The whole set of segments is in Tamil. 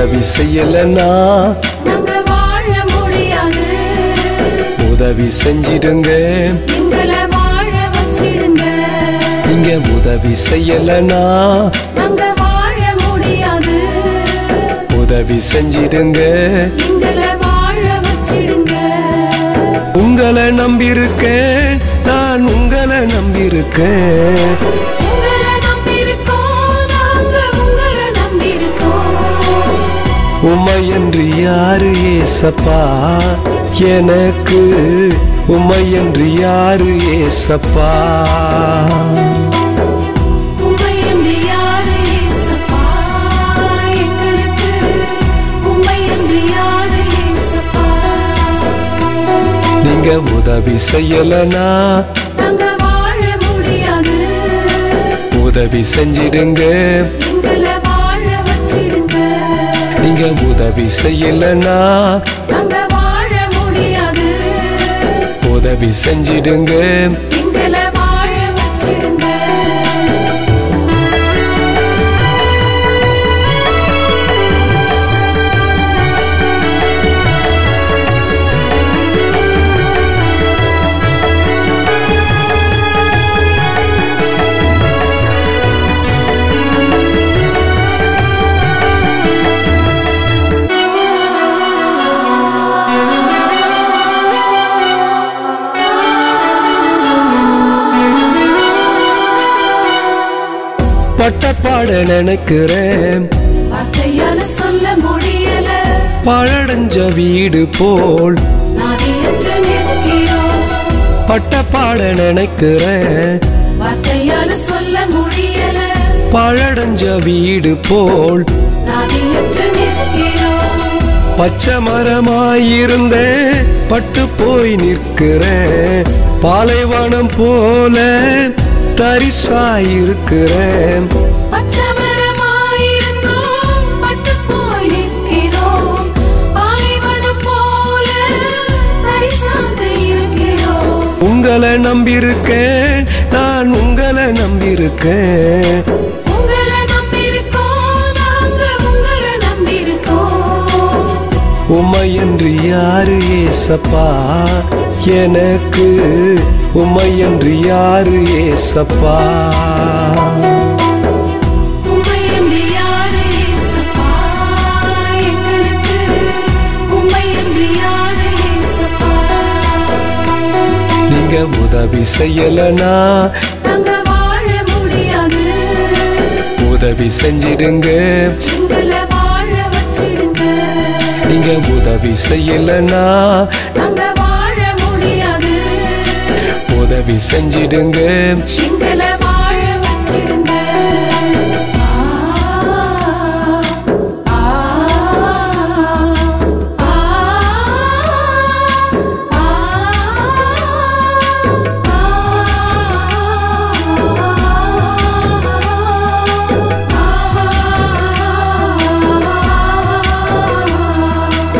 உதவி செய்யலன்னா நாங்க வாழ முடியாது உதவி செஞ்சிடுங்க எங்களை வாழ வச்சிடுங்க நீங்க உதவி செய்யலன்னா நாங்க வாழ முடியாது உதவி செஞ்சிடுங்க எங்களை வாழ வச்சிடுங்க உங்களை நம்பியிருக்கேன் நான் உங்களை நம்பியிருக்கேன் உங்களை நம்பியிருக்கோம் நாங்க உங்களை நம்பியிருக்கோம் உம்மை என்று யாரு ஏசப்பா எனக்கு உம்மை என்று யாரு ஏசப்பா உம்மை என்று யாரு ஏசப்பா எங்களுக்கு உம்மை என்று யாரு ஏசப்பா நீங்க உதவி செய்யலனா நாங்க வாழ முடியாது உதவி செஞ்சிடுங்க எங்களை வாழ வச்சிடுங்க நீங்க உதவி செய்யலனா நாங்க வாழ முடியாது உதவி செஞ்சிடுங்க எங்களை வாழ வச்சிடுங்க பட்டப்பாட நினைக்கிறேன் வார்த்தையால சொல்ல முடியல பழடைஞ்ச வீடு போல் நாதியற்ற நிற்கிறோம் பட்டப்பாட நினைக்கிறேன் வார்த்தையால சொல்ல முடியல பழடைஞ்ச வீடு போல் நாதியற்ற நிற்கிறோம் பச்சை மரமாயிருந்தேன் பட்டு போய் நிற்கிறேன் பாலைவனம் போல தரிசாயிருக்கிறேன் பச்சமரமாயிருந்தோம் பட்டு போய் நிற்கிறோம் பாலைவனம் போல பரிசாக இருக்கிறோம் உங்களை நம்பியிருக்கேன் நான் உங்களை நம்பியிருக்கேன் உங்களை நம்பியிருக்கோம் நாங்க உங்களை நம்பியிருக்கோம் உம்மை என்று யாரு ஏசப்பா எனக்கு உம்மை என்று யாரு ஏசப்பா உம்மை என்று யாரு ஏசப்பா எங்களுக்கு உம்மை என்று யாரு ஏசப்பா நீங்க உதவி செய்யலனா நாங்க வாழ முடியாது உதவி செஞ்சிடுங்க எங்களை வாழ வச்சிடுங்க நீங்க உதவி செய்யலனா நாங்க வாழ முடியாது உதவி செஞ்சிடுங்க எங்களை வாழ வச்சிடுங்க ஆ, ஆ, ஆ, ஆ, ஆ.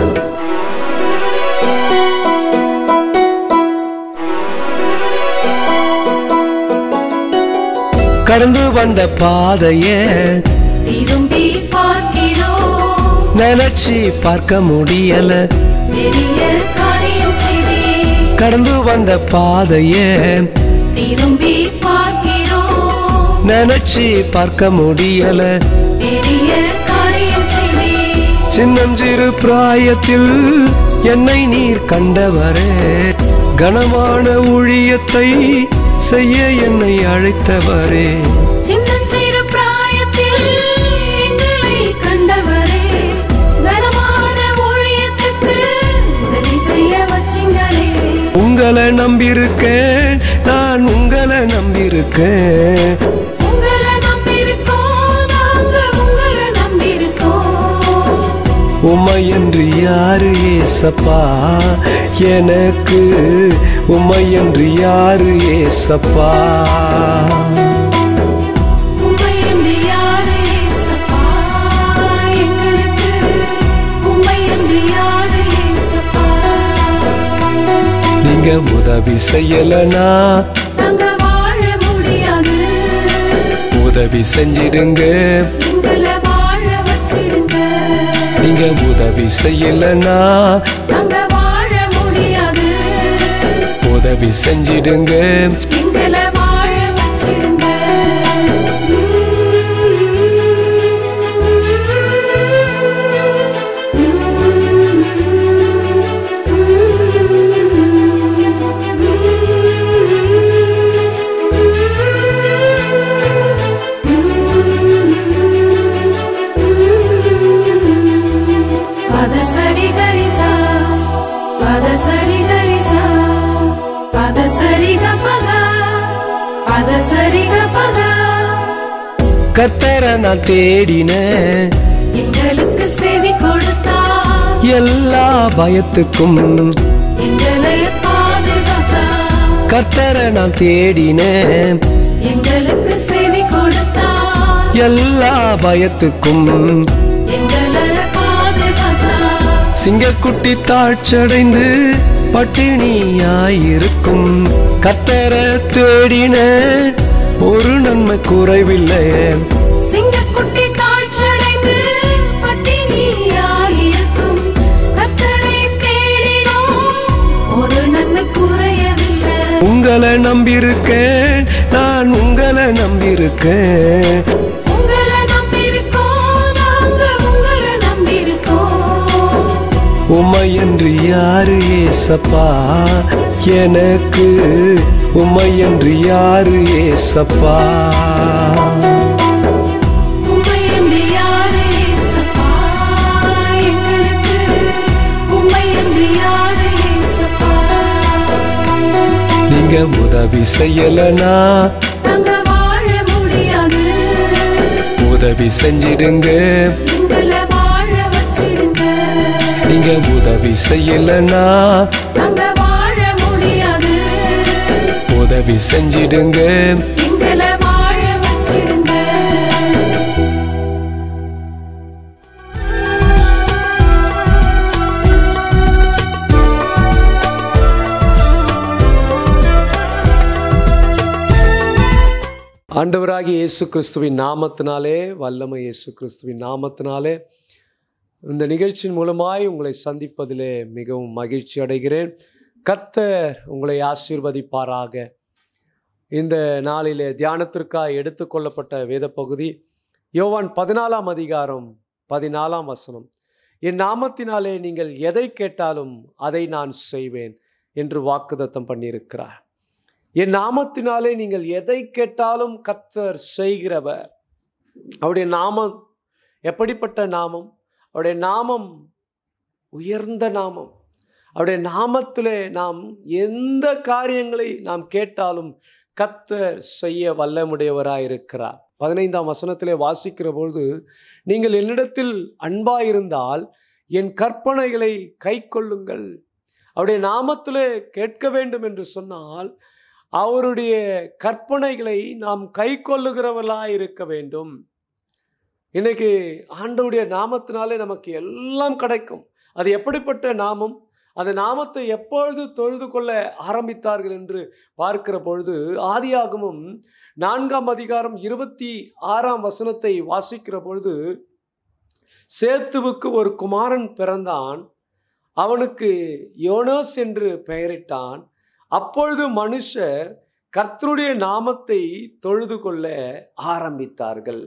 கடந்து வந்த பாதைய திரும்பி பார்க்கிறோம் நினைச்சு பார்க்க முடியல பெரிய காரியம் செய்தே கடந்து வந்த பாதைய திரும்பி பார்க்கிறோம் நினைச்சு பார்க்க முடியல பெரிய காரியம் செய்தே சின்னஞ்சிறு பிராயத்தில் என்னை நீர் கண்டவரே கனமான ஊழியத்தை செய்ய என்னை அழைத்தவரே சின்னஞ்சிறு பிராயத்தில் எங்களை கண்டவரே கனமான ஊழியத்துக்கு உதவி செய்ய வச்சிங்களே உங்களை நம்பியிருக்கேன் நான் உங்களை நம்பியிருக்கேன் உங்களை நம்பியிருக்கோம் நாங்க உங்களை நம்பியிருக்கோம் உம்மை என்று யாரு ஏசப்பா எனக்கு உம்மை என்று யாரு ஏசப்பா உம்மை என்று யாரு ஏசப்பா எங்களுக்கு உம்மை என்று யாரு ஏசப்பா நீங்க உதவி செய்யலனா நாங்க வாழ முடியாது உதவி செஞ்சிடுங்க எங்களை வாழ வச்சிடுங்க நீங்க உதவி செய்யலனா நாங்க வாழ முடியாது உதவி செஞ்சிடுங்க எங்களை வாழ வச்சிடுங்க பத சரி கரிசா பத சரி கரிசா பத சரி கபக பத சரி கபக கத்தரை நான் தேடினேன் எங்களுக்கு செவி கொடுத்தா எல்லா பயத்துக்கும் எங்களை பாதுகாத்தா கத்தரை நான் தேடினேன் எங்களுக்கு செவி கொடுத்தா எல்லா பயத்துக்கும் எங்களை பாதுகாத்தா சிங்கக்குட்டி தாழ்ச்சடைந்து பட்டினியாயிருக்கும் கத்தரை தேடின ஒரு நன்மை குறைவில்லை சிங்கக்குட்டி தாழ்ச்சடைந்து பட்டினியாயிருக்கும் கத்தரை தேடினோம் ஒரு நன்மை குறையவில்லை உங்களை நம்பியிருக்கேன் நான் உங்களை நம்பியிருக்கேன் உங்களை நம்பியிருக்கோம் நாங்க உங்களை நம்பியிருக்கோம் உமையன்று யாரு ஏசப்பா எனக்கு உமையன்று யாரு ஏசப்பா உம்மை என்று யாரு ஏசப்பா எங்களுக்கு உம்மை என்று யாரு ஏசப்பா நீங்க உதவி செய்யலனா நாங்க வாழ முடியாது உதவி செஞ்சிடுங்க எங்களை வாழ வச்சிடுங்க நீங்க உதவி செய்யலனா நாங்க வாழ முடியாது உதவி செஞ்சிடுங்க எங்களை வாழ வச்சிடுங்க ஆண்டவராகிய இயேசு கிறிஸ்துவின் நாமத்தினாலே வல்லமை இயேசு கிறிஸ்துவின் நாமத்தினாலே இந்த நிகழ்ச்சியின் மூலமாய் உங்களை சந்திப்பதிலே மிகவும் மகிழ்ச்சி அடைகிறேன் கர்த்தர் உங்களை ஆசீர்வதிப்பாராக இந்த நாளிலே தியானத்திற்காக எடுத்துக்கொள்ளப்பட்ட வேத பகுதி யோவான் பதினாலாம் அதிகாரம் பதினாலாம் வசனம் என் நாமத்தினாலே நீங்கள் எதை கேட்டாலும் அதை நான் செய்வேன் என்று வாக்குதத்தம் பண்ணியிருக்கிறார் என் நாமத்தினாலே நீங்கள் எதை கேட்டாலும் கர்த்தர் செய்கிறவர் அவருடைய நாமம் எப்படிப்பட்ட நாமம் அவருடைய நாமம் உயர்ந்த நாமம் அவருடைய நாமத்திலே நாம் எந்த காரியங்களை நாம் கேட்டாலும் கர்த்தர் செய்ய வல்லமுடையவராயிருக்கிறார் பதினைந்தாம் வசனத்திலே வாசிக்கிற பொழுது நீங்கள் என்னிடத்தில் அன்பாயிருந்தால் என் கற்பனைகளை கைக்கொள்ளுங்கள் அவருடைய நாமத்திலே கேட்க வேண்டும் என்று சொன்னால் அவருடைய கற்பனைகளை நாம் கை கொள்ளுகிறவர்களாக இருக்க வேண்டும் இன்னைக்கு ஆண்டவுடைய நாமத்தினாலே நமக்கு எல்லாம் கிடைக்கும் அது எப்படிப்பட்ட நாமம் அந்த நாமத்தை எப்பொழுது தொழுது கொள்ள ஆரம்பித்தார்கள் என்று பார்க்கிற பொழுது ஆதியாகமும் நான்காம் அதிகாரம் இருபத்தி ஆறாம் வசனத்தை வாசிக்கிற பொழுது சேத்துவுக்கு ஒரு குமாரன் பிறந்தான் அவனுக்கு யோனாஸ் என்று பெயரிட்டான் அப்பொழுது மனுஷர் கர்த்தருடைய நாமத்தை தொழுது கொள்ள ஆரம்பித்தார்கள்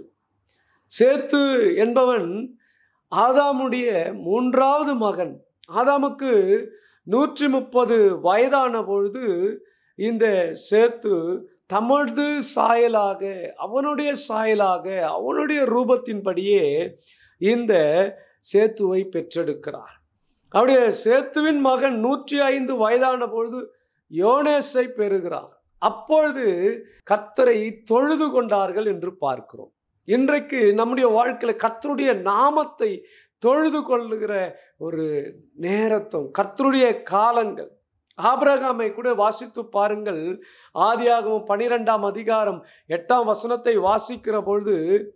சேத்து என்பவன் ஆதாமுடைய மூன்றாவது மகன் ஆதாமுக்கு நூற்றி முப்பது வயதான பொழுது இந்த சேத்து தமது சாயலாக அவனுடைய சாயலாக அவனுடைய ரூபத்தின்படியே இந்த சேத்துவை பெற்றெடுக்கிறார் அவருடைய சேத்துவின் மகன் நூற்றி ஐந்து வயதான பொழுது யோனேஸை பெறுகிறார் அப்பொழுது கர்த்தரை தொழுது கொண்டார்கள் என்று பார்க்கிறோம் இன்றைக்கு நம்முடைய வாழ்க்கையில் கர்த்தருடைய நாமத்தை தொழுது கொள்ளுகிற ஒரு நேரத்தும் கர்த்தருடைய காலங்கள் ஆபிரகாமை கூட வாசித்து பாருங்கள் ஆதியாகமம் பனிரெண்டாம் அதிகாரம் எட்டாம் வசனத்தை வாசிக்கிற பொழுது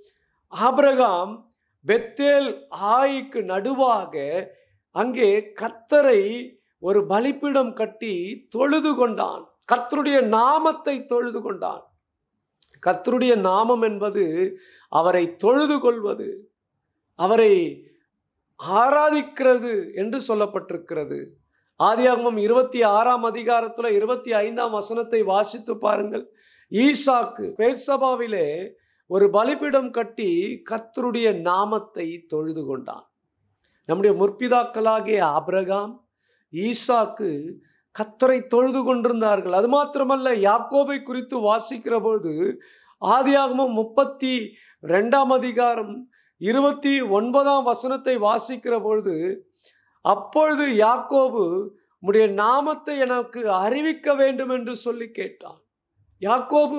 ஆபிரகாம் பெத்தேல் ஆய்க்கு நடுவாக அங்கே கர்த்தரை ஒரு பலிப்பீடம் கட்டி தொழுது கொண்டான் கர்த்தருடைய நாமத்தை தொழுது கொண்டான் கர்த்தருடைய நாமம் என்பது அவரை தொழுது கொள்வது அவரை ஆராதிக்கிறது என்று சொல்லப்பட்டிருக்கிறது ஆதியாகமம் இருபத்தி ஆறாம் அதிகாரத்துல இருபத்தி ஐந்தாம் வசனத்தை வாசித்து பாருங்கள் ஈசாக்கு பேர்சபாவிலே ஒரு பலிபீடம் கட்டி கர்த்தருடைய நாமத்தை தொழுது கொண்டான் நம்முடைய முற்பிதாக்களாகிய ஆபிரகாம் ஈசாக்கு கத்தரை தொழுது கொண்டிருந்தார்கள் அது மாத்திரமல்ல யாக்கோபை குறித்து வாசிக்கிற பொழுது ஆதியாகமம் முப்பத்தி ரெண்டாம் அதிகாரம் இருபத்தி ஒன்பதாம் வசனத்தை வாசிக்கிற பொழுது அப்பொழுது யாக்கோபு உம்முடைய நாமத்தை எனக்கு அறிவிக்க வேண்டும் என்று சொல்லி கேட்டான் யாக்கோபு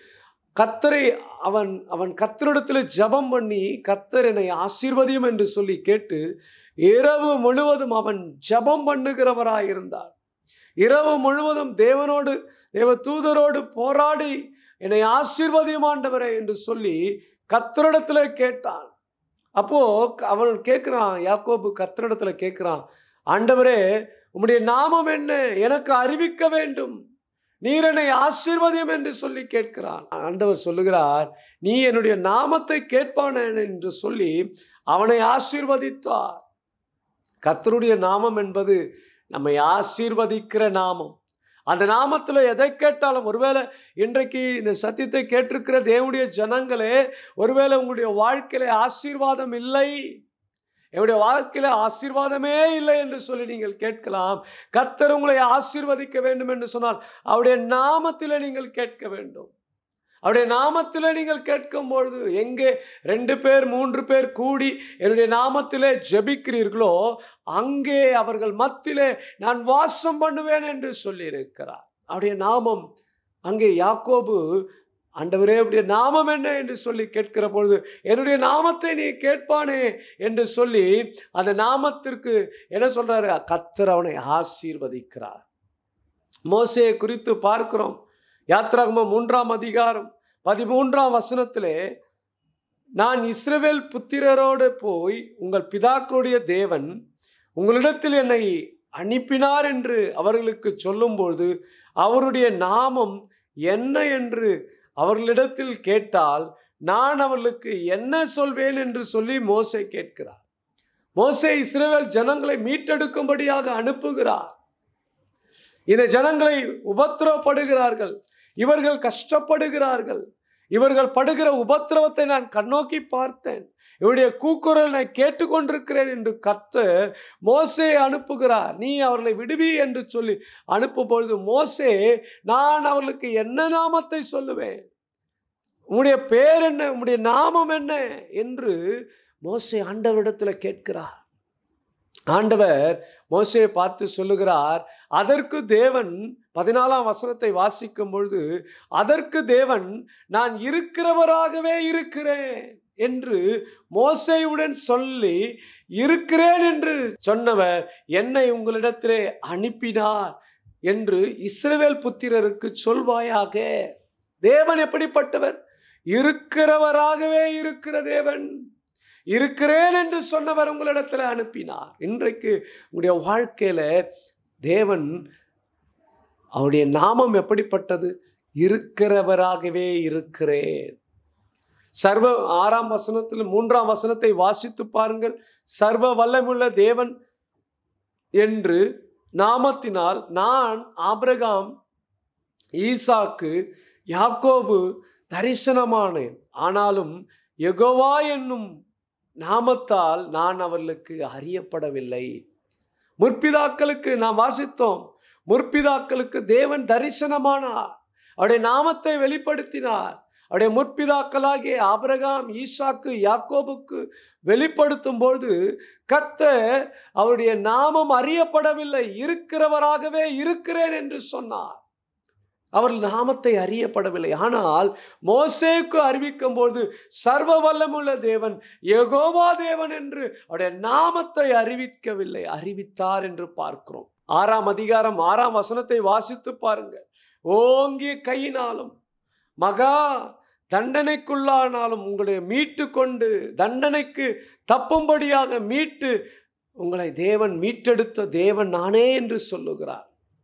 கத்தரை அவன் அவன் கத்தரிடத்தில் ஜெபம் பண்ணி கத்தர் என்னை ஆசீர்வதியும் என்று சொல்லி கேட்டு இரவு முழுவதும் அவன் ஜெபம் பண்ணுகிறவராயிருந்தார் இரவு முழுவதும் தேவனோடு தேவ தூதரோடு போராடி என்னை ஆசீர்வதியும் ஆண்டவரே என்று சொல்லி கத்தரிடத்துல கேட்டான் அப்போ அவன் கேட்குறான் யாக்கோபு கத்தரிடத்துல கேட்குறான் ஆண்டவரே உம்முடைய நாமம் என்ன எனக்கு அறிவிக்க வேண்டும் நீர் என்னை ஆசீர்வதியும் என்று சொல்லி கேட்கிறான் ஆண்டவர் சொல்லுகிறார் நீ என்னுடைய நாமத்தை கேட்பான என்று சொல்லி அவனை ஆசீர்வதித்தார் கர்த்தருடைய நாமம் என்பது நம்மை ஆசீர்வதிக்கிற நாமம் அந்த நாமத்தில் எதை கேட்டாலும் ஒருவேளை இன்றைக்கு இந்த சத்தியத்தை கேட்டிருக்கிற தேவனுடைய ஜனங்களே ஒருவேளை உங்களுடைய வாழ்க்கையில ஆசீர்வாதம் இல்லை என்னுடைய வாழ்க்கையில ஆசீர்வாதமே இல்லை என்று சொல்லி நீங்கள் கேட்கலாம் கர்த்தர் உங்களை ஆசீர்வதிக்க வேண்டும் என்று சொன்னால் அவருடைய நாமத்தில் நீங்கள் கேட்க வேண்டும் அவருடைய நாமத்தில் நீங்கள் கேட்கும் பொழுது எங்கே ரெண்டு பேர் மூன்று பேர் கூடி என்னுடைய நாமத்திலே ஜெபிக்கிறீர்களோ அங்கே அவர்கள் மத்தியிலே நான் வாசம் பண்ணுவேன் என்று சொல்லியிருக்கிறார் அவருடைய நாமம் அங்கே யாக்கோபு ஆண்டவரே உடைய நாமம் என்ன என்று சொல்லி கேட்கிற பொழுது என்னுடைய நாமத்தை நீ கேட்பானே என்று சொல்லி அந்த நாமத்திற்கு என்ன சொல்றாரு கத்தர் அவனை ஆசீர்வதிக்கிறார் மோசையை குறித்து பார்க்கிறோம் யாத்ராகமம் மூன்றாம் அதிகாரம் பதிமூன்றாம் வசனத்திலே நான் இஸ்ரவேல் புத்திரரோடு போய் உங்கள் பிதாக்களுடைய தேவன் உங்களிடத்தில் என்னை அனுப்பினார் என்று அவர்களுக்கு சொல்லும்பொழுது அவருடைய நாமம் என்ன என்று அவர்களிடத்தில் கேட்டால் நான் அவர்களுக்கு என்ன சொல்வேன் என்று சொல்லி மோசை கேட்கிறார் மோசே இஸ்ரவேல் ஜனங்களை மீட்டெடுக்கும்படியாக அனுப்புகிறார் இந்த ஜனங்களை உபத்திரவப்படுகிறார்கள் இவர்கள் கஷ்டப்படுகிறார்கள் இவர்கள் படுகிற உபத்திரவத்தை நான் கண்ணோக்கி பார்த்தேன் இவருடைய கூக்குரல் நான் கேட்டுக்கொண்டிருக்கிறேன் என்று கர்த்தர் மோசே அனுப்புகிறார் நீ அவர்களை விடுவி என்று சொல்லி அனுப்பும் பொழுது மோசே நான் அவர்களுக்கு என்ன நாமத்தை சொல்லுவேன் உம்முடைய பேர் என்ன உம்முடைய நாமம் என்ன என்று மோசே ஆண்டவரிடத்தில் கேட்கிறார் ஆண்டவர் மோசையை பார்த்து சொல்லுகிறார் அதற்கு தேவன் பதினாலாம் வசனத்தை வாசிக்கும் பொழுது அதற்கு தேவன் நான் இருக்கிறவராகவே இருக்கிறேன் என்று மோசையுடன் சொல்லி இருக்கிறேன் என்று சொன்னவர் என்னை உங்களிடத்திலே அனுப்பினார் என்று இஸ்ரவேல் புத்திரருக்கு சொல்வாயாக தேவன் எப்படிப்பட்டவர் இருக்கிறவராகவே இருக்கிற தேவன் இருக்கிறேன் என்று சொன்னவர் உங்களிடத்தில் அனுப்பினார் இன்றைக்கு உங்களுடைய வாழ்க்கையில தேவன் அவருடைய நாமம் எப்படிப்பட்டது இருக்கிறவராகவே இருக்கிறேன் சர்வ ஆறாம் வசனத்தில் மூன்றாம் வசனத்தை வாசித்து பாருங்கள் சர்வ வல்லமுள்ள தேவன் என்று நாமத்தினால் நான் ஆபிரகாம் ஈசாக்கு யாக்கோபு தரிசனமானேன் ஆனாலும் யெகோவா என்னும் நாமத்தால் நான் அவர்களுக்கு அறியப்படவில்லை முற்பிதாக்களுக்கு நாம் வாசித்தோம் முற்பிதாக்களுக்கு தேவன் தரிசனமானார் அவருடைய நாமத்தை வெளிப்படுத்தினார் அவருடைய முற்பிதாக்களாகிய ஆபிரகாம் ஈசாக்கு யாக்கோபுக்கு வெளிப்படுத்தும் பொழுது கர்த்தர் அவருடைய நாமம் அறியப்படவில்லை இருக்கிறவராகவே இருக்கிறேன் என்று சொன்னார் அவர் நாமத்தை அறியப்படவில்லை ஆனால் மோசேக்கு அறிவிக்கும் பொழுது சர்வ வல்லமுள்ள தேவன் யெகோவா தேவன் என்று அவருடைய நாமத்தை அறிவிக்கவில்லை அறிவித்தார் என்று பார்க்கிறோம் ஆறாம் அதிகாரம் ஆறாம் வசனத்தை வாசித்து பாருங்கள் ஓங்கிய கையினாலும் மகா தண்டனைக்குள்ளானாலும் உங்களை மீட்டு கொண்டு தண்டனைக்கு தப்பும்படியாக மீட்டு உங்களை தேவன் மீட்டெடுத்த தேவன் நானே என்று சொல்லுகிறார்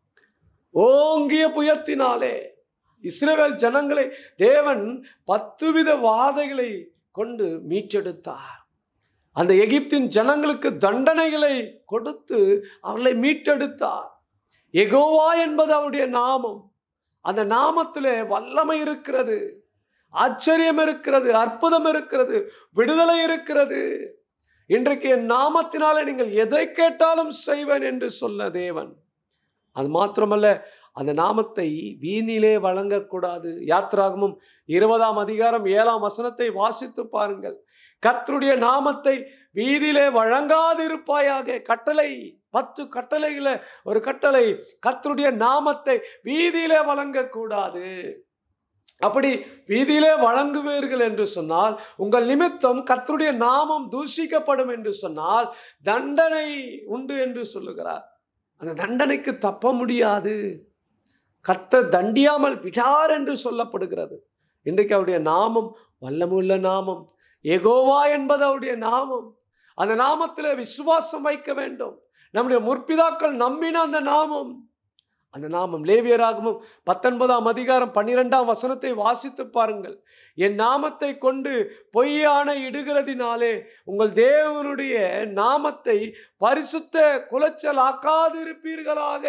ஓங்கிய புயத்தினாலே இஸ்ரவேல் ஜனங்களை தேவன் பத்து வித வாதைகளை கொண்டு மீட்டெடுத்தார் அந்த எகிப்தின் ஜனங்களுக்கு தண்டனைகளை கொடுத்து அவர்களை மீட்டெடுத்தார் எகோவா என்பது அவருடைய நாமம் அந்த நாமத்திலே வல்லமை இருக்கிறது ஆச்சரியம் இருக்கிறது அற்புதம் இருக்கிறது விடுதலை இருக்கிறது இன்றைக்கு என் நாமத்தினாலே நீங்கள் எதை கேட்டாலும் செய்வேன் என்று சொன்ன தேவன் அது மாத்திரமல்ல அந்த நாமத்தை வீணிலே வழங்கக்கூடாது யாத்ராகமும் இருபதாம் அதிகாரம் ஏழாம் வசனத்தை வாசித்து பாருங்கள் கர்த்தருடைய நாமத்தை வீதியிலே வழங்காதிருப்பாயாக கட்டளை பத்து கட்டளைகள ஒரு கட்டளை கர்த்தருடைய நாமத்தை வீதியிலே வழங்கக்கூடாது அப்படி வீதியிலே வழங்குவீர்கள் என்று சொன்னால் உங்கள் நிமித்தம் கர்த்தருடைய நாமம் தூஷிக்கப்படும் என்று சொன்னால் தண்டனை உண்டு என்று சொல்லுகிறார் அந்த தண்டனைக்கு தப்ப முடியாது கர்த்தர் தண்டியாமல் விடார் என்று சொல்லப்படுகிறது இன்றைக்கு அவருடைய நாமம் வல்லமுள்ள நாமம் எகோவா என்பது அவருடைய நாமம் அந்த நாமத்தில் விசுவாசம் வைக்க வேண்டும் நம்முடைய முற்பிதாக்கள் நம்பின அந்த நாமம் அந்த நாமம் லேவியராகவும் பத்தொன்பதாம் அதிகாரம் பன்னிரெண்டாம் வசனத்தை வாசித்து பாருங்கள் என் நாமத்தை கொண்டு பொய்யான இடுகிறதினாலே உங்கள் தேவனுடைய நாமத்தை பரிசுத்த குலைச்சல் ஆக்காதிருப்பீர்களாக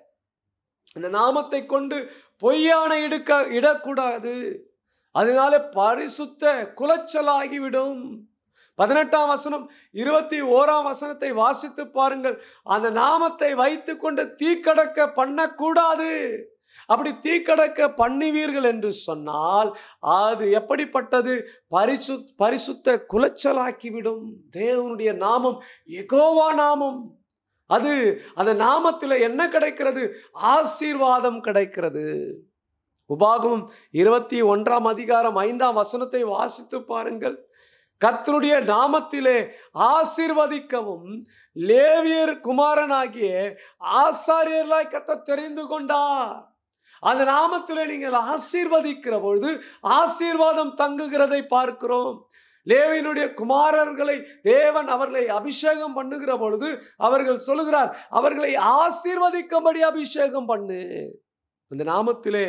அந்த நாமத்தை கொண்டு பொய்யான இடுக்க இடக்கூடாது அதனால பரிசுத்த குலைச்சலாகிவிடும் பதினெட்டாம் வசனம் இருபத்தி ஓராம் வசனத்தை வாசித்து பாருங்கள் அந்த நாமத்தை வைத்து கொண்டு தீக்கடக்க பண்ணக்கூடாது அப்படி தீக்கடக்க பண்ணுவீர்கள் என்று சொன்னால் அது எப்படிப்பட்டது பரிசு பரிசுத்த குலைச்சலாக்கிவிடும் தேவனுடைய நாமம் எகோவா நாமம் அது அந்த நாமத்தில் என்ன கிடைக்கிறது ஆசீர்வாதம் கிடைக்கிறது உபாகமும் இருபத்தி ஒன்றாம் அதிகாரம் ஐந்தாம் வசனத்தை வாசித்து பாருங்கள் கர்த்தருடைய நாமத்திலே ஆசீர்வதிக்கவும் லேவியர் குமாரனாகிய ஆசாரியர்களாய் கத்த தெரிந்து கொண்டார் அந்த நாமத்திலே நீங்கள் ஆசீர்வதிக்கிற பொழுது ஆசீர்வாதம் தங்குகிறதை பார்க்கிறோம் லேவியினுடைய குமாரர்களை தேவன் அவர்களை அபிஷேகம் பண்ணுகிற பொழுது அவர்கள் சொல்லுகிறார் அவர்களை ஆசீர்வதிக்கும்படி அபிஷேகம் பண்ணு அந்த நாமத்திலே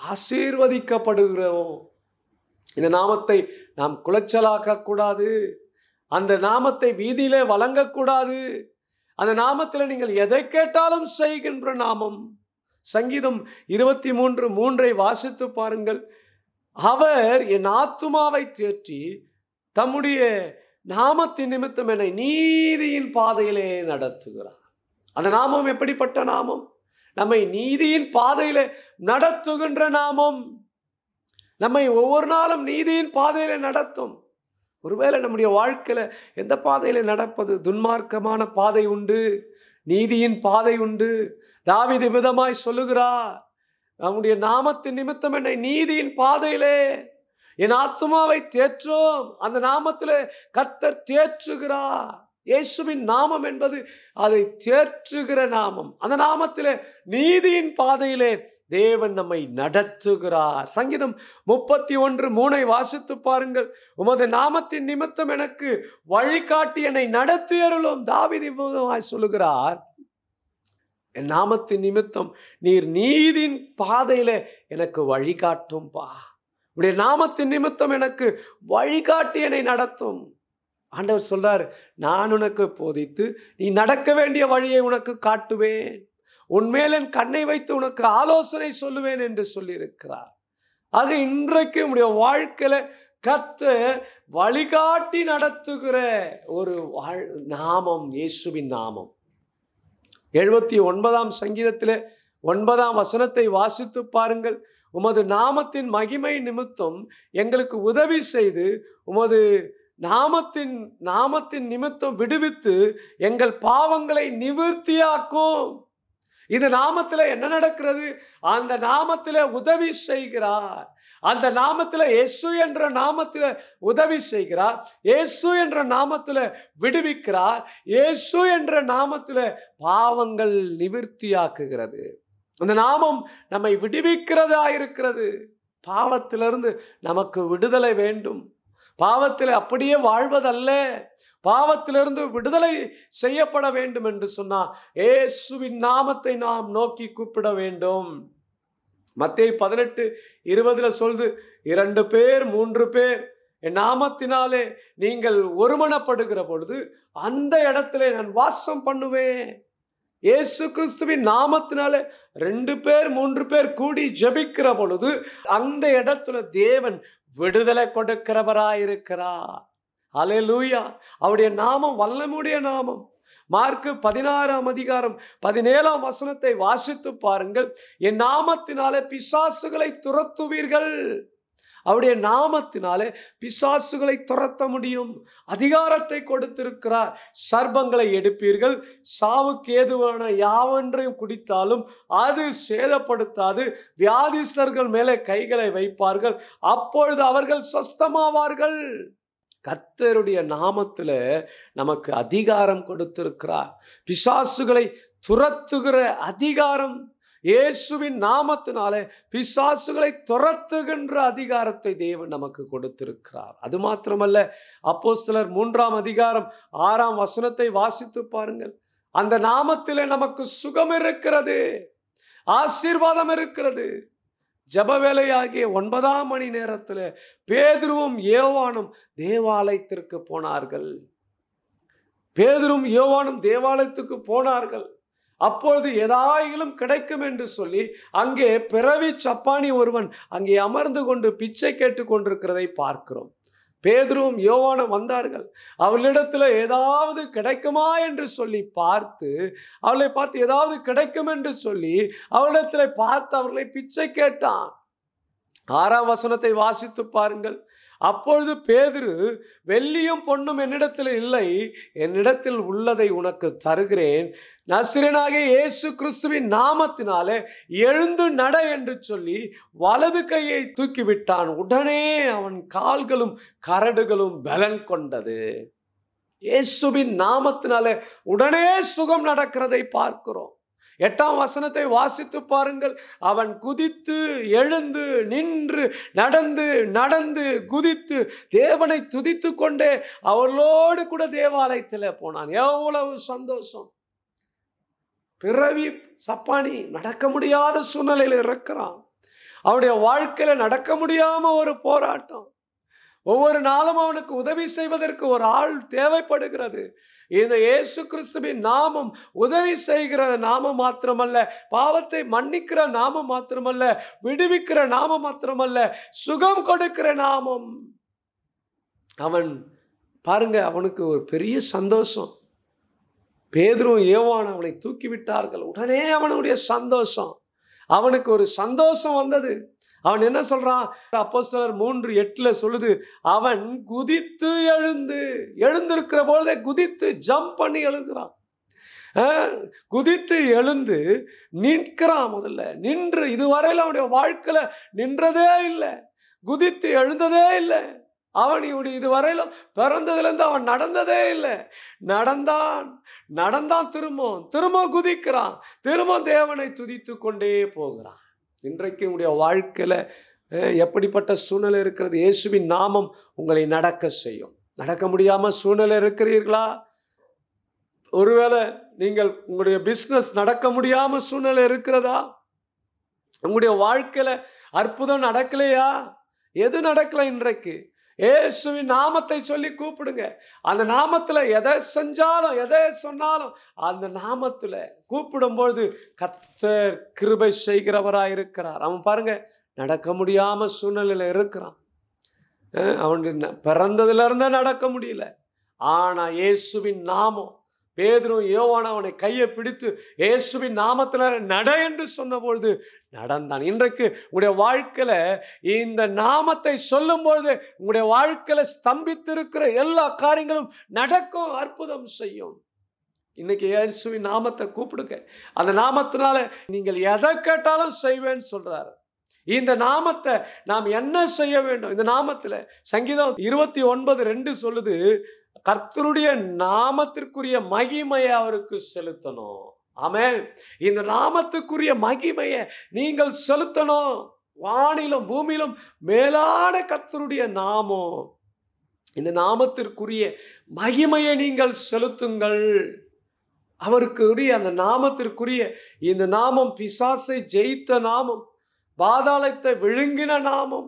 ஆசீர்வதிக்கப்படுகிறோம் இந்த நாமத்தை நாம் குலைச்சலாக்க கூடாது அந்த நாமத்தை வீதியிலே வழங்கக்கூடாது அந்த நாமத்தில் நீங்கள் எதை கேட்டாலும் செய்கின்ற நாமம் சங்கீதம் இருபத்தி மூன்று மூன்றை வாசித்து பாருங்கள் அவர் என் ஆத்துமாவை தேற்றி தம்முடைய நாமத்தின் நிமித்தம் என்னை நீதியின் பாதையிலே நடத்துகிறார் அந்த நாமம் எப்படிப்பட்ட நாமம் நம்மை நீதியின் பாதையிலே நடத்துகின்ற நாமம் நம்மை ஒவ்வொரு நாளும் நீதியின் பாதையில நடத்தும் ஒருவேளை நம்முடைய வாழ்க்கையில எந்த பாதையில நடப்பது துன்மார்க்கமான பாதை உண்டு நீதியின் பாதை உண்டு தாவிது விதமாய் சொல்லுகிறார் நம்முடைய நாமத்தின் நிமித்தம் என்னை நீதியின் பாதையிலே என் ஆத்மாவை தேற்றோம் அந்த நாமத்திலே கர்த்தர் தேற்றுகிறார் இயேசுவின் நாமம் என்பது அதை தேற்றுகிற நாமம் அந்த நாமத்திலே நீதியின் பாதையிலே தேவன் நம்மை நடத்துகிறார் சங்கீதம் முப்பத்தி ஒன்று மூனை வாசித்து பாருங்கள் உமது நாமத்தின் நிமித்தம் எனக்கு வழிகாட்டி என்னை நடத்தியருளும் தாவிதி சொல்லுகிறார் என் நாமத்தின் நிமித்தம் நீர் நீதியின் பாதையில எனக்கு வழிகாட்டும்பா உடைய நாமத்தின் நிமித்தம் எனக்கு வழிகாட்டி என்னை நடத்தும் ஆண்டவர் சொல்றார் நான் உனக்கு போதித்து நீ நடக்க வேண்டிய வழியை உனக்கு காட்டுவேன் உன்மேல் என் கண்ணை வைத்து உனக்கு ஆலோசனை சொல்லுவேன் என்று சொல்லியிருக்கிறார் அது இன்றைக்கு உடைய வாழ்க்கையில கத்து வழிகாட்டி நடத்துகிற ஒரு வாழ் நாமம் இயேசுவின் நாமம் எழுபத்தி ஒன்பதாம் சங்கீதத்திலே ஒன்பதாம் வசனத்தை வாசித்து பாருங்கள் உமது நாமத்தின் மகிமை நிமித்தம் எங்களுக்கு உதவி செய்து உமது நாமத்தின் நாமத்தின் நிமித்தம் விடுவித்து எங்கள் பாவங்களை நிவர்த்தியாக்கும் இது நாமத்தில் என்ன நடக்கிறது அந்த நாமத்தில் உதவி செய்கிறார் அந்த நாமத்தில் இயேசு என்ற நாமத்தில் உதவி செய்கிறார் இயேசு என்ற நாமத்தில் விடுவிக்கிறார் இயேசு என்ற நாமத்தில் பாவங்கள் நிவர்த்தியாக்குகிறது அந்த நாமம் நம்மை விடுவிக்கிறதா இருக்கிறது பாவத்திலிருந்து நமக்கு விடுதலை வேண்டும் பாவத்தில் அப்படியே வாழ்வதல்ல பாவத்திலிருந்து விடுதலை செய்யப்பட வேண்டும் என்று சொன்னால் ஏசுவின் நாமத்தை நாம் நோக்கி கூப்பிட வேண்டும் மத்திய பதினெட்டு இருபதுல சொல்து இரண்டு பேர் மூன்று பேர் என் நாமத்தினாலே நீங்கள் ஒருமனப்படுகிற பொழுது அந்த இடத்துல நான் வாசம் பண்ணுவேன் இயேசு கிறிஸ்துவின் நாமத்தினாலே ரெண்டு பேர் மூன்று பேர் கூடி ஜெபிக்கிற பொழுது அந்த இடத்துல தேவன் விடுதலை கொடுக்கிறவராயிருக்கிறார் அலையலூயா அவருடைய நாமம் வல்லமுடைய நாமம் மார்க்கு பதினாறாம் அதிகாரம் பதினேழாம் வசனத்தை வாசித்து பாருங்கள் என் நாமத்தினாலே பிசாசுகளை துரத்துவீர்கள் அவருடைய நாமத்தினாலே பிசாசுகளை துரத்த முடியும் அதிகாரத்தை கொடுத்திருக்கிறார் சர்ப்பங்களை எடுப்பீர்கள் சாவுக்கு ஏதுவான யாவொன்றையும் குடித்தாலும் அது சேதப்படுத்தாது வியாதிஸ்தர்கள் மேலே கைகளை வைப்பார்கள் அப்பொழுது அவர்கள் சொஸ்தமாவார்கள் கர்த்தருடைய நாமத்துல நமக்கு அதிகாரம் கொடுத்திருக்கிறார் பிசாசுகளை துரத்துகிற அதிகாரம் இயேசுவின் நாமத்தினாலே பிசாசுகளை துரத்துகின்ற அதிகாரத்தை தேவன் நமக்கு கொடுத்திருக்கிறார் அது மாத்திரமல்ல அப்போஸ்தலர் மூன்றாம் அதிகாரம் ஆறாம் வசனத்தை வாசித்து பாருங்கள் அந்த நாமத்திலே நமக்கு சுகம் இருக்கிறது ஆசீர்வாதம் இருக்கிறது ஜப வேலையாகிய ஒன்பதாம் மணி நேரத்தில் பேதுருவும் யோவானும் தேவாலயத்திற்கு போனார்கள் பேதுரும் யோவானும் தேவாலயத்துக்கு போனார்கள் அப்பொழுது எதாயிலும் கிடைக்கும் என்று சொல்லி அங்கே பிறவி சப்பானி ஒருவன் அங்கே அமர்ந்து கொண்டு பிச்சை கேட்டு கொண்டிருக்கிறதை பார்க்கிறோம் பேதுருவும் யோவானும் வந்தார்கள் அவளிடத்துல ஏதாவது கிடைக்குமா என்று சொல்லி பார்த்து அவளை பார்த்து ஏதாவது கிடைக்கும் என்று சொல்லி அவளிடத்துல பார்த்து அவர்களை பிச்சை கேட்டான் ஆறாம் வசனத்தை வாசித்து பாருங்கள் அப்பொழுது பேதுரு வெள்ளியும் பொன்னும் என்னிடத்தில் இல்லை என்னிடத்தில் உள்ளதை உனக்கு தருகிறேன் நசிரனாகிய இயேசு கிறிஸ்துவின் நாமத்தினாலே எழுந்து நட என்று சொல்லி வலது கையை தூக்கிவிட்டான் உடனே அவன் கால்களும் கரடுகளும் பலன் கொண்டது இயேசுவின் நாமத்தினாலே உடனே சுகம் நடக்கிறதை பார்க்கிறோம் எட்டாம் வசனத்தை வாசித்து பாருங்கள் அவன் குதித்து எழுந்து நின்று நடந்து நடந்து குதித்து தேவனை துதித்து கொண்டே அவளோடு கூட தேவாலயத்தில் போனான் எவ்வளவு சந்தோஷம் பிறவி சப்பானி நடக்க முடியாத சூழ்நிலையில் இருக்கிறான் அவனுடைய வாழ்க்கையில நடக்க முடியாம ஒரு போராட்டம் ஒவ்வொரு நாளும் அவனுக்கு உதவி செய்வதற்கு ஒரு ஆள் தேவைப்படுகிறது இந்த இயேசு கிறிஸ்துவின் நாமம் உதவி செய்கிற நாமம் மாத்திரமல்ல பாவத்தை மன்னிக்கிற நாமம் மாத்திரமல்ல விடுவிக்கிற நாமம் மாத்திரமல்ல சுகம் கொடுக்கிற நாமம் அவன் பாருங்க அவனுக்கு ஒரு பெரிய சந்தோஷம் பேதரும் ஏவான் அவனை தூக்கி விட்டார்கள் உடனே அவனுடைய சந்தோஷம் அவனுக்கு ஒரு சந்தோஷம் வந்தது அவன் என்ன சொல்றான் அப்போ மூன்று எட்டுல சொல்லுது அவன் குதித்து எழுந்து எழுந்திருக்கிற பொழுதே குதித்து ஜம்ப் பண்ணி எழுதுறான் அஹ், குதித்து எழுந்து நிற்கிறான் முதல்ல நின்று இதுவரையில் அவனுடைய வாழ்க்கையில நின்றதே இல்லை குதித்து எழுந்ததே இல்லை அவன் இப்படி இதுவரையிலும் பிறந்ததுலேருந்து அவன் நடந்ததே இல்லை நடந்தான் நடந்தான் திரும்ப திரும்ப குதிக்கிறான் திரும்ப தேவனை துதித்து கொண்டே போகிறான் இன்றைக்கு உங்களுடைய வாழ்க்கையில் அஹ், எப்படிப்பட்ட சூழ்நிலை இருக்கிறது இயேசுவின் நாமம் உங்களை நடக்க செய்யும் நடக்க முடியாமல் சூழ்நிலை இருக்கிறீர்களா ஒருவேளை நீங்கள் உங்களுடைய பிஸ்னஸ் நடக்க முடியாமல் சூழ்நிலை இருக்கிறதா உங்களுடைய வாழ்க்கையில் அற்புதம் நடக்கலையா எது நடக்கல இன்றைக்கு இயேசுவின் நாமத்தை சொல்லி கூப்பிடுங்க அந்த நாமத்தில் எதை செஞ்சாலும் எதை சொன்னாலும் அந்த நாமத்தில் கூப்பிடும்பொழுது கர்த்தர் கிருபை செய்கிறவராக இருக்கிறார் அவன் பாருங்க நடக்க முடியாம சூழ்நிலையில் இருக்கிறான் அஹ் அவனுக்கு ந- பிறந்ததிலிருந்தே நடக்க முடியல ஆனா இயேசுவின் நாமம் பேதுரும் யோவான அவனை கையை பிடித்து இயேசுவின் நாமத்தினால நட என்று சொன்னபொழுது நடந்தான் இன்றைக்கு உங்களுடைய வாழ்க்கையில இந்த நாமத்தை சொல்லும்பொழுது உங்களுடைய வாழ்க்கையில ஸ்தம்பித்திருக்கிற எல்லா காரியங்களும் நடக்கும் அற்புதம் செய்யும் இன்னைக்கு இயேசுவின் நாமத்தை கூப்பிடுங்க அந்த நாமத்தினால நீங்கள் எதை கேட்டாலும் செய்வேன்னு சொல்றாரு இந்த நாமத்தை நாம் என்ன செய்ய வேண்டும் இந்த நாமத்துல சங்கீதம் இருபத்தி ஒன்பது ரெண்டு சொல்லுது கர்த்தருடைய நாமத்திற்குரிய மகிமையை அவருக்கு செலுத்தணும் ஆமென் இந்த நாமத்துக்குரிய மகிமையை நீங்கள் செலுத்தணும் வானிலும் பூமியிலும் மேலான கர்த்தருடைய நாமம் இந்த நாமத்திற்குரிய மகிமையை நீங்கள் செலுத்துங்கள் அவருக்கு உரிய அந்த நாமத்திற்குரிய இந்த நாமம் பிசாசை ஜெயித்த நாமம் பாதாளத்தை விழுங்கின நாமம்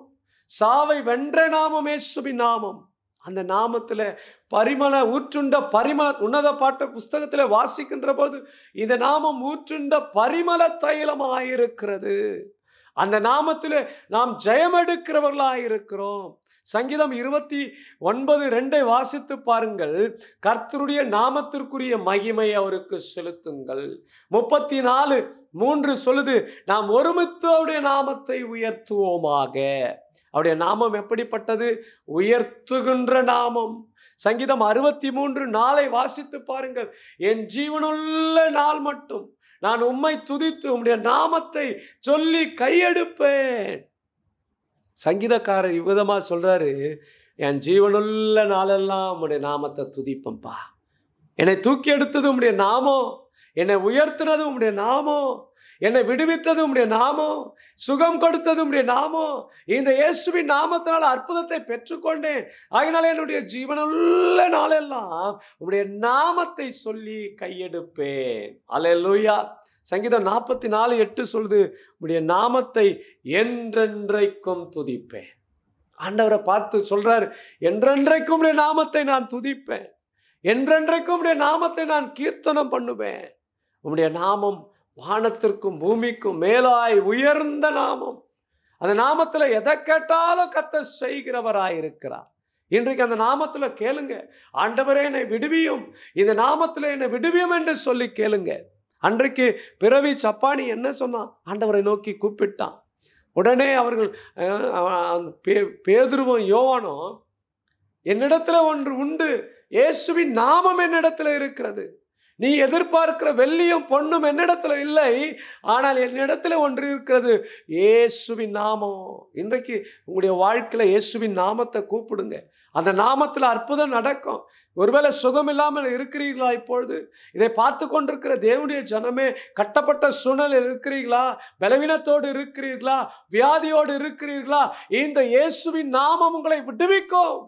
சாவை வென்ற நாமம் இயேசுவின் நாமம் அந்த நாமத்துல பரிமள ஊற்றுண்ட பரிமள உன்னத பாட்ட புஸ்தகத்துல வாசிக்கின்ற போது இந்த நாமம் ஊற்றுண்ட பரிமள தைலமாயிருக்கிறது அந்த நாமத்தில் நாம் ஜெயம் எடுக்கிறவர்களாயிருக்கிறோம் சங்கீதம் இருபத்தி ஒன்பது ரெண்டை வாசித்து பாருங்கள் கர்த்தருடைய நாமத்திற்குரிய மகிமை அவருக்கு செலுத்துங்கள் முப்பத்தி நாலு மூன்று சொல்லுது நாம் ஒருமித்து அவருடைய நாமத்தை உயர்த்துவோமாக அவருடைய நாமம் எப்படிப்பட்டது உயர்த்துகின்ற நாமம் சங்கீதம் அறுபத்தி மூன்று நாளை வாசித்து பாருங்கள் என் ஜீவனுள்ள நாள் மட்டும் நான் உம்மை துதித்து உம்முடைய நாமத்தை சொல்லி கையெடுப்பேன் சங்கீதக்காரர் இவ்விதமா சொல்றாரு என் ஜீவனுள்ள நாளெல்லாம் உம்முடைய நாமத்தை துதிப்பேன்ப்பா என்னை தூக்கி எடுத்தது உம்முடைய நாமம் என்னை உயர்த்தினது உம்முடைய நாமம் என்னை விடுவித்தது உம்முடைய நாமம் சுகம் கொடுத்தது உம்முடைய நாமம் இந்த இயேசுவின் நாமத்தினால் அற்புதத்தை பெற்றுக்கொண்டேன் அதனால என்னுடைய ஜீவனுள்ள நாளெல்லாம் உம்முடைய நாமத்தை சொல்லி கையெடுப்பேன் அல்லேலூயா சங்கீதம் நாற்பத்தி நாலு எட்டு சொல்லுது உம்முடைய நாமத்தை என்றென்றைக்கும் துதிப்பேன் ஆண்டவரை பார்த்து சொல்றாரு என்றென்றைக்கும் உம்முடைய நாமத்தை நான் துதிப்பேன் என்றென்றைக்கும் உம்முடைய நாமத்தை நான் கீர்த்தனம் பண்ணுவேன் உம்முடைய நாமம் வானத்திற்கும் பூமிக்கும் மேலாய் உயர்ந்த நாமம் அந்த நாமத்துல எதை கேட்டாலும் கத்த செய்கிறவராயிருக்கிறார் இன்றைக்கு அந்த நாமத்துல கேளுங்க ஆண்டவரே என்னை விடுவியும் இந்த நாமத்துல என்னை விடுவியும் என்று சொல்லி கேளுங்க அன்றைக்கு பிறவி சப்பானி என்ன சொன்னான் ஆண்டவரை நோக்கி கூப்பிட்டான் உடனே அவர்கள் அஹ், அஹ், பே- பேதுருவும் யோவானும் என்னிடத்துல ஒன்று உண்டு இயேசுவின் நாமம் என்னிடத்துல இருக்கிறது நீ எதிர்பார்க்கிற வெள்ளியும் பொண்ணும் என்னிடத்துல இல்லை ஆனால் என்னிடத்துல ஒன்று இருக்கிறது இயேசுவின் நாமம் இன்றைக்கு உங்களுடைய வாழ்க்கையில இயேசுவின் நாமத்தை கூப்பிடுங்க அந்த நாமத்துல அற்புதம் நடக்கும் ஒருவேளை சுகம் இல்லாமல் இருக்கிறீர்களா இப்பொழுது இதை பார்த்து கொண்டிருக்கிற தேவனுடைய ஜனமே கட்டப்பட்ட சூழ்நிலை இருக்கிறீர்களா பலவீனத்தோடு இருக்கிறீர்களா வியாதியோடு இருக்கிறீர்களா இந்த இயேசுவின் நாமம் உங்களை விடுவிக்கும்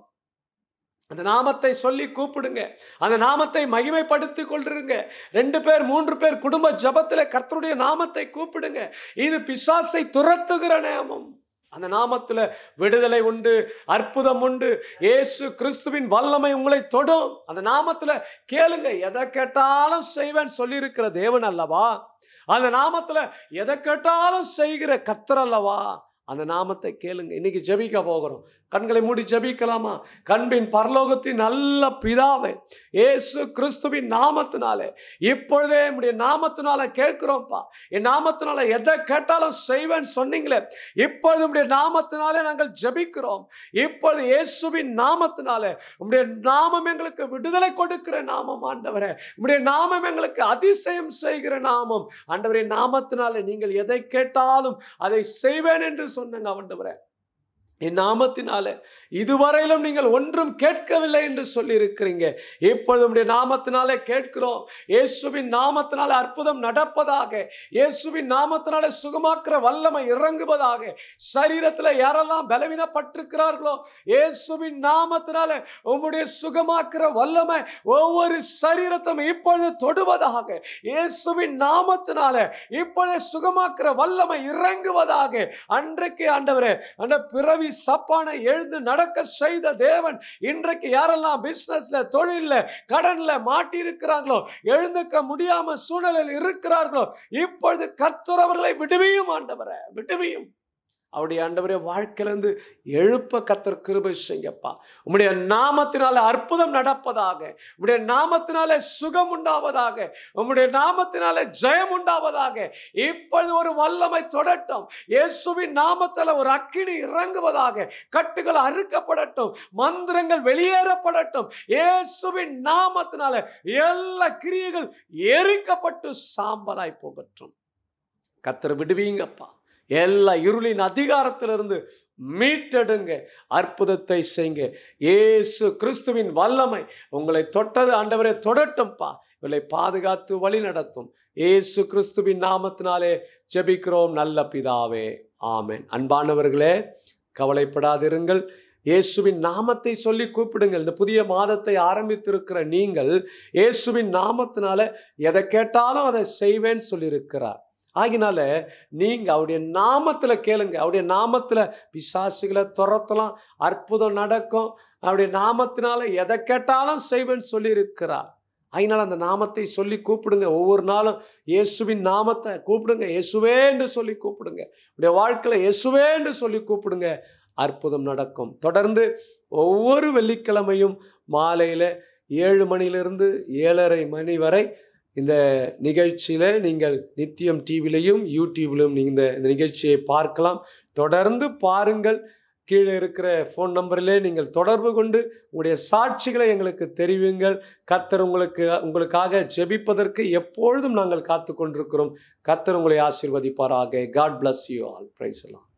அந்த நாமத்தை சொல்லி கூப்பிடுங்க அந்த நாமத்தை மகிமைப்படுத்தி கொண்டிருங்க ரெண்டு பேர் மூன்று பேர் குடும்ப ஜபத்துல கர்த்தருடைய நாமத்தை கூப்பிடுங்க இது பிசாசை துரத்துகிற நாமம் அந்த நாமத்துல விடுதலை உண்டு அற்புதம் உண்டு இயேசு கிறிஸ்துவின் வல்லமை உங்களை தொடும் அந்த நாமத்துல கேளுங்க எதை கேட்டாலும் செய்வேன் சொல்லியிருக்கிற தேவன் அல்லவா அந்த நாமத்துல எதை கேட்டாலும் செய்கிற கர்த்தர் அல்லவா அந்த நாமத்தை கேளுங்க இன்னைக்கு ஜெபிக்க போகிறோம் கண்களை மூடி ஜெபிக்கலாமா கண்பின் பரலோகத்தின் நல்ல பிதாவே இயேசு கிறிஸ்துவின் நாமத்தினாலே இப்பொழுதே நம்முடைய நாமத்தினால கேட்கிறோம்ப்பா என் நாமத்தினால எதை கேட்டாலும் செய்வேன் சொன்னீங்களே இப்பொழுது உம்முடைய நாமத்தினாலே நாங்கள் ஜெபிக்கிறோம் இப்பொழுது இயேசுவின் நாமத்தினாலே உம்முடைய நாமம் எங்களுக்கு விடுதலை கொடுக்கிற நாமம் ஆண்டவரே உம்முடைய நாமம் எங்களுக்கு அதிசயம் செய்கிற நாமம் ஆண்டவரே நாமத்தினாலே நீங்கள் எதை கேட்டாலும் அதை செய்வேன் என்று சொன்னங்க ஆண்டவரே என் நாமத்தினால இதுவரையிலும் நீங்கள் ஒன்றும் கேட்கவில்லை என்று சொல்லி இருக்கிறீங்க இப்பொழுது உம்முடைய நாமத்தினாலே கேட்கிறோம் இயேசுவின் நாமத்தினாலே அற்புதம் நடப்பதாக இயேசுவின் நாமத்தினாலே சுகமாக்குற வல்லமை இறங்குவதாக சரீரத்தில் யாரெல்லாம் பலவீனப்பட்டிருக்கிறார்களோ இயேசுவின் நாமத்தினாலே உம்முடைய சுகமாக்குற வல்லமை ஒவ்வொரு சரீரத்தையும் இப்பொழுது தொடுவதாக இயேசுவின் நாமத்தினாலே இப்பொழுது சுகமாக்குற வல்லமை இறங்குவதாக அன்றைக்கு ஆண்டவரே அந்த பிறவி சப்பானை எழுந்து நடக்க செய்த தேவன் இன்றைக்கு யாரெல்லாம் பிசினஸ்ல தொழில்ல கடன்ல மாட்டி இருக்கிறாங்களோ எழுந்துக்க முடியாம சூழ்நிலையில் இருக்கிறார்களோ இப்பொழுது கர்த்தர் அவர்களை விடுவியும் ஆண்டவரை விடுவியும் அவருடைய ஆண்டவரே வாழ்க்கையிலிருந்து எழுப்ப கத்தர் கிருபை செய்யப்பா உம்முடைய நாமத்தினால அற்புதம் நடப்பதாக உம்முடைய நாமத்தினால சுகம் உண்டாவதாக உம்முடைய நாமத்தினால ஜெயம் உண்டாவதாக இப்பொழுது ஒரு வல்லமை தொடட்டும் இயேசுவின் நாமத்தில் ஒரு அக்கினி இறங்குவதாக கட்டுகள் அறுக்கப்படட்டும் மந்திரங்கள் வெளியேறப்படட்டும் இயேசுவின் நாமத்தினால எல்லா கிரியைகள் எரிக்கப்பட்டு சாம்பலாய் போகட்டும் கத்தர் விடுவீங்கப்பா எல்லா இருளின் அதிகாரத்திலிருந்து மீட்டெடுங்க அற்புதத்தை செய்யுங்க இயேசு கிறிஸ்துவின் வல்லமை உங்களை தொட்டது ஆண்டவரே தொடட்டும்பா இவளை பாதுகாத்து வழி நடத்தும் இயேசு கிறிஸ்துவின் நாமத்தினாலே ஜெபிக்கிறோம் நல்ல பிதாவே ஆமென் அன்பானவர்களே கவலைப்படாதிருங்கள் இயேசுவின் நாமத்தை சொல்லி கூப்பிடுங்கள் இந்த புதிய மாதத்தை ஆரம்பித்திருக்கிற நீங்கள் இயேசுவின் நாமத்தினால எதை கேட்டாலும் அதை செய்வேன்னு சொல்லியிருக்கிறார் ஆகினால நீங்க அவருடைய நாமத்துல கேளுங்க அவருடைய நாமத்துல பிசாசுகளை துரத்தலாம் அற்புதம் நடக்கும் அவருடைய நாமத்தினால எதை கேட்டாலும் செய்வேன்னு சொல்லி இருக்கிறார் அதனால அந்த நாமத்தை சொல்லி கூப்பிடுங்க ஒவ்வொரு நாளும் இயேசுவின் நாமத்தை கூப்பிடுங்க இயேசுவே என்று சொல்லி கூப்பிடுங்க உடைய வாழ்க்கையில இயேசுவே என்று சொல்லி கூப்பிடுங்க அற்புதம் நடக்கும் தொடர்ந்து ஒவ்வொரு வெள்ளிக்கிழமையும் மாலையில் ஏழு மணியிலிருந்து ஏழரை மணி வரை இந்த நிகழ்ச்சியில் நீங்கள் நித்தியம் டிவிலையும் யூடியூப்லையும் நீங்கள் இந்த இந்த நிகழ்ச்சியை பார்க்கலாம் தொடர்ந்து பாருங்கள் கீழே இருக்கிற ஃபோன் நம்பரிலே நீங்கள் தொடர்பு கொண்டு உங்களுடைய சாட்சிகளை எங்களுக்கு தெரிவிங்கள் கத்தர் உங்களுக்கு உங்களுக்காக ஜெபிப்பதற்கு எப்பொழுதும் நாங்கள் காத்து கொண்டிருக்கிறோம் கத்தர் உங்களை ஆசீர்வதிப்பாராக God bless you all praise எல்லாம்